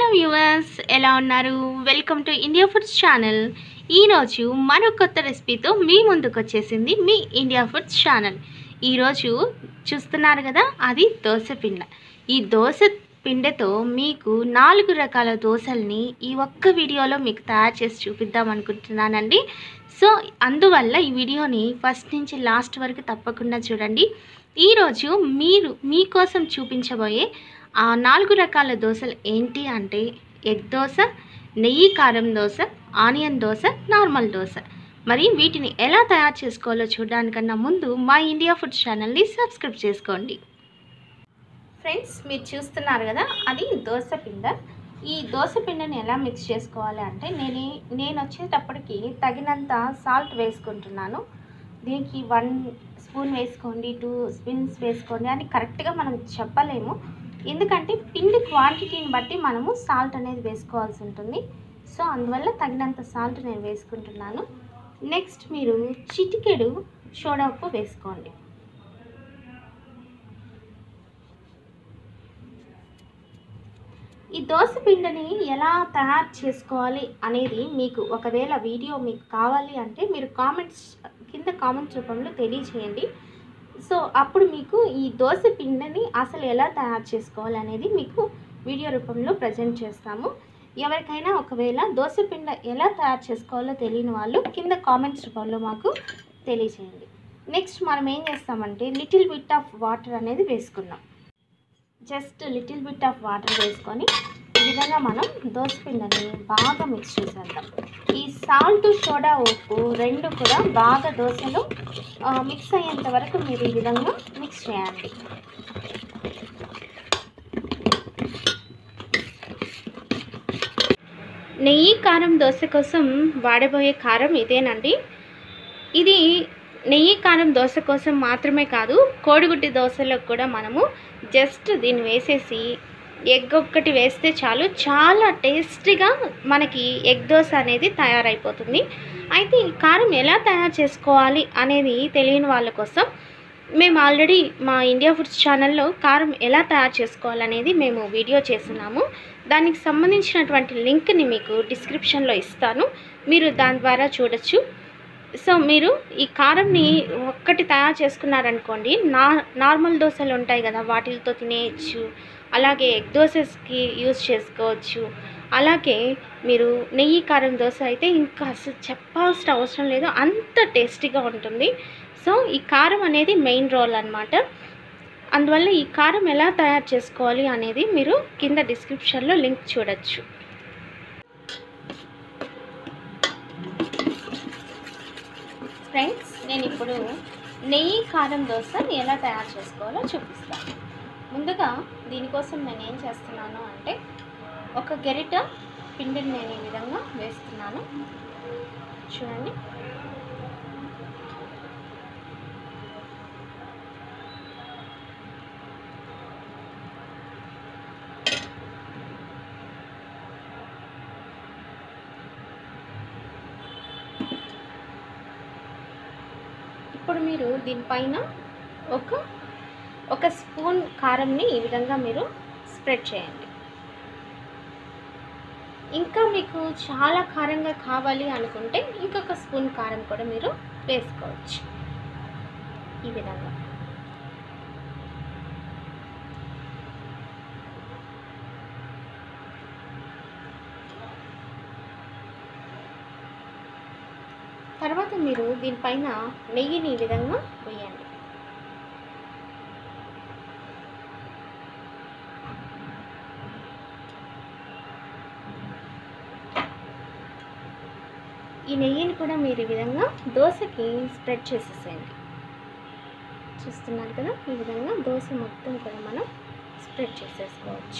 viewers ఎలా ఉన్నారు welcome to India foods channel ఈరోజు మరో కొత్త రెసిపీతో మీ ముందుకు వచ్చేసింది మీ ఇండియా ఫుడ్స్ ఛానల్ ఈరోజు చూస్తున్నారు కదా అది దోశ పిండ ఈ దోశ పిండితో మీకు నాలుగు రకాల దోశల్ని ఈ ఒక్క వీడియోలో మీకు తయారు చేసి చూపిద్దాం అనుకుంటున్నానండి సో అందువల్ల ఈ వీడియోని ఫస్ట్ నుంచి లాస్ట్ వరకు తప్పకుండా చూడండి ఈరోజు మీరు మీకోసం చూపించబోయే ఆ నాలుగు రకాల దోశలు ఏంటి అంటే ఎగ్ దోశ నెయ్యి కారం దోశ ఆనియన్ దోశ నార్మల్ దోశ మరి వీటిని ఎలా తయారు చేసుకోవాలో చూడడానికన్నా ముందు మా ఇండియా ఫుడ్ ఛానల్ని సబ్స్క్రైబ్ చేసుకోండి ఫ్రెండ్స్ మీరు చూస్తున్నారు కదా అది దోశ పిండ ఈ దోశ పిండిని ఎలా మిక్స్ చేసుకోవాలి అంటే నేను నేను వచ్చేటప్పటికి తగినంత సాల్ట్ వేసుకుంటున్నాను దీనికి వన్ స్పూన్ వేసుకోండి టూ స్పూన్స్ వేసుకోండి అని కరెక్ట్గా మనం చెప్పలేము ఎందుకంటే పిండి క్వాంటిటీని బట్టి మనము సాల్ట్ అనేది వేసుకోవాల్సి ఉంటుంది సో అందువల్ల తగినంత సాల్ట్ నేను వేసుకుంటున్నాను నెక్స్ట్ మీరు చిటికెడు సోడా ఉప్పు వేసుకోండి ఈ దోశ పిండిని ఎలా తయారు చేసుకోవాలి అనేది మీకు ఒకవేళ వీడియో మీకు కావాలి అంటే మీరు కామెంట్స్ కింద కామెంట్స్ రూపంలో తెలియచేయండి సో అప్పుడు మీకు ఈ దోశ పిండిని అసలు ఎలా తయారు చేసుకోవాలి అనేది మీకు వీడియో రూపంలో ప్రజెంట్ చేస్తాము ఎవరికైనా ఒకవేళ దోశ పిండి ఎలా తయారు చేసుకోవాలో తెలియని వాళ్ళు కింద కామెంట్స్ రూపంలో మాకు తెలియచేయండి నెక్స్ట్ మనం ఏం చేస్తామంటే లిటిల్ బిట్ ఆఫ్ వాటర్ అనేది వేసుకున్నాం just little bit of water వేసుకొని ఈ విధంగా మనం దోశ పిండిని బాగా మిక్స్ చేసేద్దాం ఈ సాల్ట్ సోడా ఉప్పు రెండు కూడా బాగా దోశలో మిక్స్ అయ్యేంత వరకు మీరు ఈ విధంగా మిక్స్ చేయండి నెయ్యి కారం దోశ కోసం వాడబోయే కారం ఇదేనండి ఇది నెయ్యి కారం దోశ కోసం మాత్రమే కాదు కోడిగుడ్డి దోశలకు కూడా మనము జస్ట్ దీన్ని వేసేసి ఎగ్ ఒక్కటి వేస్తే చాలు చాలా టేస్టీగా మనకి ఎగ్ దోశ అనేది తయారైపోతుంది అయితే ఈ కారం ఎలా తయారు చేసుకోవాలి అనేది తెలియని వాళ్ళ కోసం మేము ఆల్రెడీ మా ఇండియా ఫుడ్స్ ఛానల్లో కారం ఎలా తయారు చేసుకోవాలనేది మేము వీడియో చేస్తున్నాము దానికి సంబంధించినటువంటి లింక్ని మీకు డిస్క్రిప్షన్లో ఇస్తాను మీరు దాని ద్వారా చూడొచ్చు సో మీరు ఈ కారంని ఒక్కటి తయారు చేసుకున్నారనుకోండి నా నార్మల్ దోశలు ఉంటాయి కదా వాటితో తినేయచ్చు అలాగే ఎగ్ దోసెస్కి యూజ్ చేసుకోవచ్చు అలాగే మీరు నెయ్యి కారం దోశ అయితే ఇంకా అసలు చెప్పాల్సిన అవసరం లేదు అంత టేస్టీగా ఉంటుంది సో ఈ కారం అనేది మెయిన్ రోల్ అనమాట అందువల్ల ఈ కారం ఎలా తయారు చేసుకోవాలి అనేది మీరు కింద డిస్క్రిప్షన్లో లింక్ చూడొచ్చు ఫ్రెండ్స్ నేను ఇప్పుడు నెయ్యి కారం దోశ ఎలా తయారు చేసుకోవాలో చూపిస్తాను ముందుగా దీనికోసం నేను ఏం చేస్తున్నాను అంటే ఒక గెరిట పిండిని నేను ఈ విధంగా వేస్తున్నాను చూడండి ఇప్పుడు మీరు దీనిపైన ఒక ఒక స్పూన్ కారంని ఈ విధంగా మీరు స్ప్రెడ్ చేయండి ఇంకా మీకు చాలా కారంగా కావాలి అనుకుంటే ఇంకొక స్పూన్ కారం కూడా మీరు వేసుకోవచ్చు ఈ విధంగా తర్వాత మీరు దీనిపైన నెయ్యిని ఈ విధంగా వేయండి ఈ నెయ్యిని కూడా మీరు ఈ విధంగా దోశకి స్ప్రెడ్ చేసేసేయండి చూస్తున్నారు కదా ఈ విధంగా దోశ మొత్తం కూడా మనం స్ప్రెడ్ చేసేసుకోవచ్చు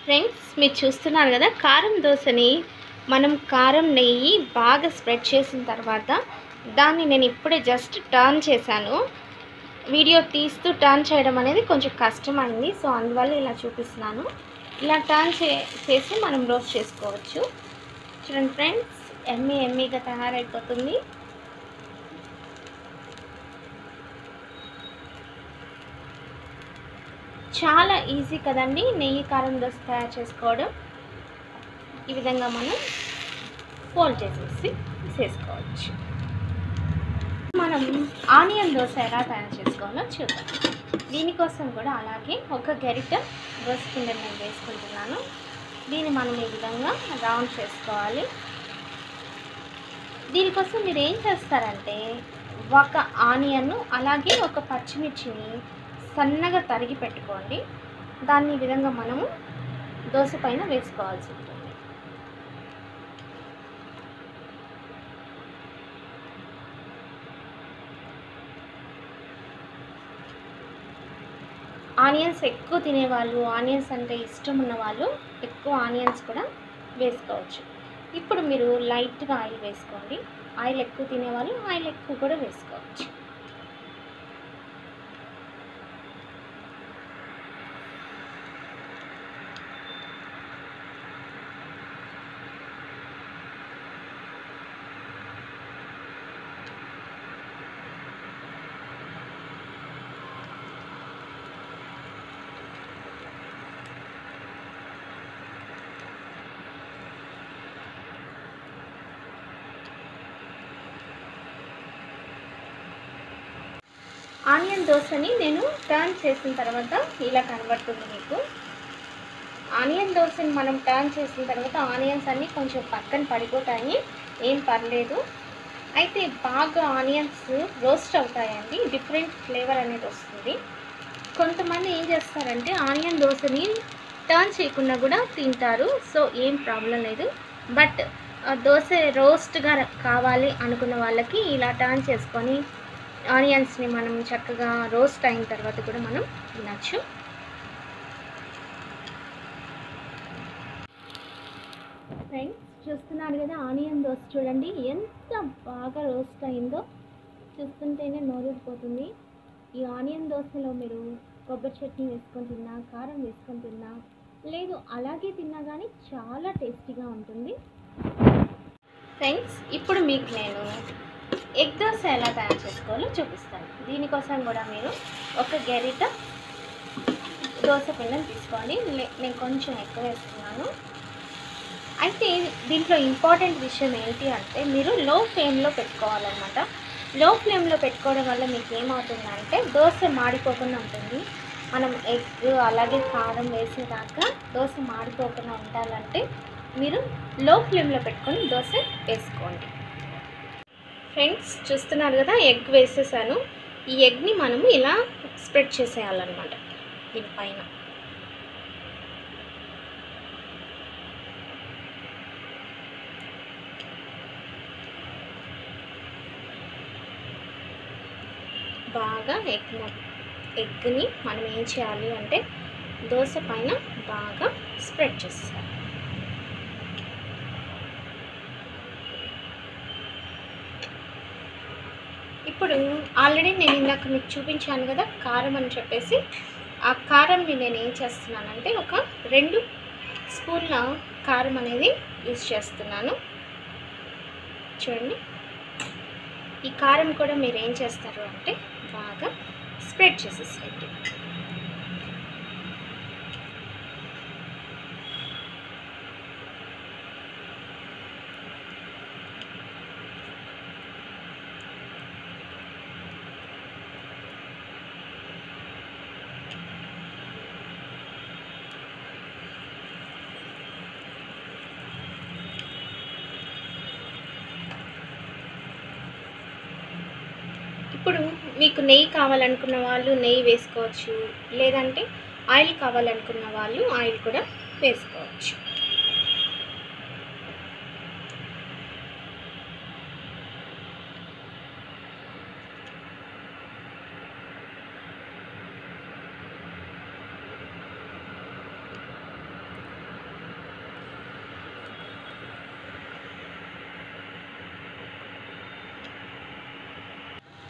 ఫ్రెండ్స్ మీరు చూస్తున్నారు కదా కారం దోశని మనం కారం నెయ్యి బాగా స్ప్రెడ్ చేసిన తర్వాత దాన్ని నేను ఇప్పుడే జస్ట్ టర్న్ చేశాను వీడియో తీస్తూ టర్న్ చేయడం అనేది కొంచెం కష్టమైంది సో అందువల్ల ఇలా చూపిస్తున్నాను ఇలా టర్న్ చే చేసి మనం రోస్ట్ చేసుకోవచ్చు చూడండి ఫ్రెండ్స్ ఎమ్మీ ఎమ్మీగా తయారైపోతుంది చాలా ఈజీ కదండి నెయ్యి కారం దోశ తయారు చేసుకోవడం ఈ విధంగా మనం ఫోల్డ్ చేసేసి చేసుకోవచ్చు మనం ఆనియన్ దోశ ఎలా తయారు చేసుకోవాలో చూద్దాం దీనికోసం కూడా అలాగే ఒక గరిట దోశ కింద నేను వేసుకుంటున్నాను దీన్ని మనం ఈ విధంగా రౌండ్ చేసుకోవాలి దీనికోసం మీరు ఏం చేస్తారంటే ఒక ఆనియన్ అలాగే ఒక పచ్చిమిర్చిని సన్నగా తరిగి పెట్టుకోండి దాన్ని ఈ విధంగా మనము దోశ పైన వేసుకోవాల్సి ఉంటుంది ఆనియన్స్ ఎక్కువ తినేవాళ్ళు ఆనియన్స్ అంటే ఇష్టం ఉన్న వాళ్ళు ఎక్కువ ఆనియన్స్ కూడా వేసుకోవచ్చు ఇప్పుడు మీరు లైట్గా ఆయిల్ వేసుకోండి ఆయిల్ ఎక్కువ తినేవాళ్ళు ఆయిల్ ఎక్కువ కూడా వేసుకోవచ్చు ఆనియన్ దోశని నేను టర్న్ చేసిన తర్వాత ఇలా కనబడుతుంది మీకు ఆనియన్ దోశని మనం టర్న్ చేసిన తర్వాత ఆనియన్స్ అన్నీ కొంచెం పక్కన పడిపోతాయి ఏం పర్లేదు అయితే బాగా ఆనియన్స్ రోస్ట్ అవుతాయండి డిఫరెంట్ ఫ్లేవర్ అనేది వస్తుంది కొంతమంది ఏం చేస్తారంటే ఆనియన్ దోశని టర్న్ చేయకుండా కూడా తింటారు సో ఏం ప్రాబ్లం లేదు బట్ దోశ రోస్ట్గా కావాలి అనుకున్న వాళ్ళకి ఇలా టర్న్ చేసుకొని ఆనియన్స్ని మనం చక్కగా రోస్ట్ అయిన తర్వాత కూడా మనం తినచ్చు ఫ్రెండ్స్ చూస్తున్నారు కదా ఆనియన్ దోశ చూడండి ఎంత బాగా రోస్ట్ అయిందో చూస్తుంటేనే నోరూరిపోతుంది ఈ ఆనియన్ దోశలో మీరు కొబ్బరి చట్నీ వేసుకొని తిన్నా కారం వేసుకొని తిన్నా లేదు అలాగే తిన్నా కానీ చాలా టేస్టీగా ఉంటుంది ఫ్రెండ్స్ ఇప్పుడు మీకు నేను ఎగ్ దోశ ఎలా తయారు చేసుకోవాలో చూపిస్తాను దీనికోసం కూడా మీరు ఒక గరిట దోశ పిండిని తీసుకోండి లే- నేను కొంచెం ఎక్కువ వేస్తున్నాను అయితే దీంట్లో ఇంపార్టెంట్ విషయం ఏంటి అంటే మీరు లో ఫ్లేమ్లో పెట్టుకోవాలన్నమాట లో ఫ్లేమ్లో పెట్టుకోవడం వల్ల మీకు ఏమవుతుందంటే దోశ మాడిపోకుండా ఉంటుంది మనం ఎగ్ అలాగే కారం వేసేదాకా దోశ మాడిపోకుండా ఉండాలంటే మీరు లో ఫ్లేమ్లో పెట్టుకొని దోశ వేసుకోండి ఫ్రెండ్స్ చూస్తున్నారు కదా ఎగ్ వేసేసాను ఈ ఎగ్ని మనము ఇలా స్ప్రెడ్ చేసేయాలన్నమాట దీనిపైన బాగా ఎగ్ మొ- ఎగ్ని మనం ఏం చేయాలి అంటే దోశ పైన బాగా స్ప్రెడ్ చేసేయాలి ఇప్పుడు ఆల్రెడీ నేను ఇందాక మీకు చూపించాను కదా కారం అని చెప్పేసి ఆ కారంని నేను ఏం చేస్తున్నానంటే ఒక రెండు స్పూన్ల కారం అనేది యూజ్ చేస్తున్నాను చూడండి ఈ కారం కూడా మీరు ఏం చేస్తారు అంటే బాగా స్ప్రెడ్ చేసేసేయండి ఇప్పుడు మీకు నెయ్యి కావాలనుకున్న వాళ్ళు నెయ్యి వేసుకోవచ్చు లేదంటే ఆయిల్ కావాలనుకున్న వాళ్ళు ఆయిల్ కూడా వేసుకోవచ్చు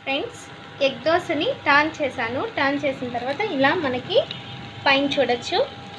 ఫ్రెండ్స్ ఎగ్ దోశని టర్న్ చేశాను టర్న్ చేసిన తర్వాత ఇలా మనకి పైన చూడొచ్చు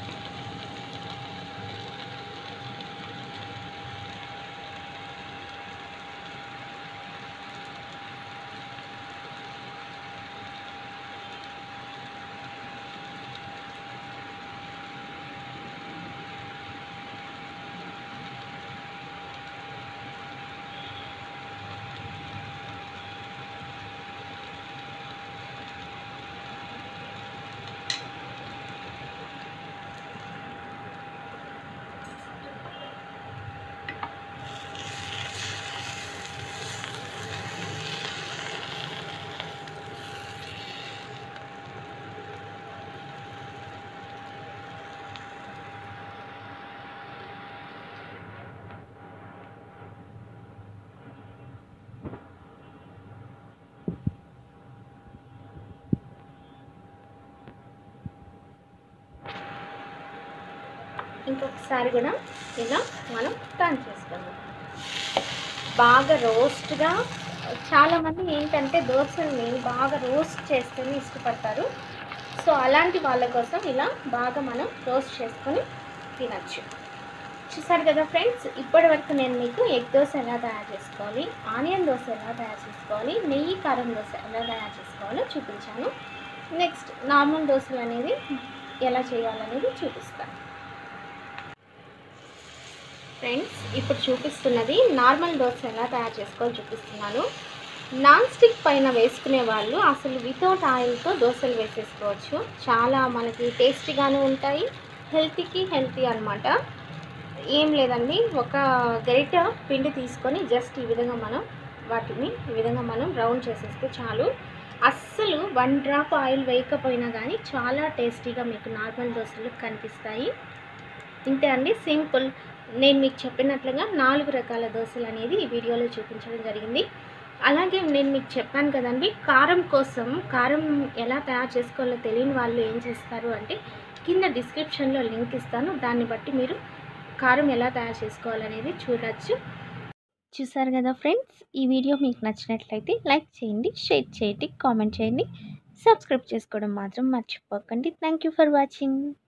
ఇంకొకసారి కూడా ఇలా మనం టర్న్ చేసుకుందాం బాగా రోస్ట్గా చాలామంది ఏంటంటే దోశల్ని బాగా రోస్ట్ చేస్తేనే ఇష్టపడతారు సో అలాంటి వాళ్ళ కోసం ఇలా బాగా మనం రోస్ట్ చేసుకొని తినచ్చు చూసారు కదా ఫ్రెండ్స్ ఇప్పటి వరకు నేను మీకు ఎగ్ దోశ ఎలా తయారు చేసుకోవాలి ఆనియన్ దోశ ఎలా తయారు చేసుకోవాలి నెయ్యి కారం దోశ ఎలా తయారు చేసుకోవాలో చూపించాను నెక్స్ట్ నార్మల్ దోశలు అనేది ఎలా చేయాలనేది చూపిస్తాను ఫ్రెండ్స్ ఇప్పుడు చూపిస్తున్నది నార్మల్ దోశ ఎలా తయారు చేసుకోవాలో చూపిస్తున్నాను నాన్ స్టిక్ పైన వేసుకునే వాళ్ళు అసలు వితౌట్ ఆయిల్తో దోశలు వేసేసుకోవచ్చు చాలా మనకి టేస్టీగానే ఉంటాయి హెల్తీకి హెల్తీ అనమాట ఏం లేదండి ఒక గరిట పిండి తీసుకొని జస్ట్ ఈ విధంగా మనం వాటిని ఈ విధంగా మనం రౌండ్ చేసేస్తే చాలు అస్సలు వన్ డ్రాప్ ఆయిల్ వేయకపోయినా కానీ చాలా టేస్టీగా మీకు నార్మల్ దోశలు కనిపిస్తాయి ఇంతే అండి సింపుల్ నేను మీకు చెప్పినట్లుగా నాలుగు రకాల దోశలు అనేది ఈ వీడియోలో చూపించడం జరిగింది అలాగే నేను మీకు చెప్పాను కదండి కారం కోసం కారం ఎలా తయారు చేసుకోవాలో తెలియని వాళ్ళు ఏం చేస్తారు అంటే కింద డిస్క్రిప్షన్లో లింక్ ఇస్తాను దాన్ని బట్టి మీరు కారం ఎలా తయారు చేసుకోవాలనేది చూడవచ్చు చూసారు కదా ఫ్రెండ్స్ ఈ వీడియో మీకు నచ్చినట్లయితే లైక్ చేయండి షేర్ చేయండి కామెంట్ చేయండి సబ్స్క్రైబ్ చేసుకోవడం మాత్రం మర్చిపోకండి థ్యాంక్ యూ ఫర్ వాచింగ్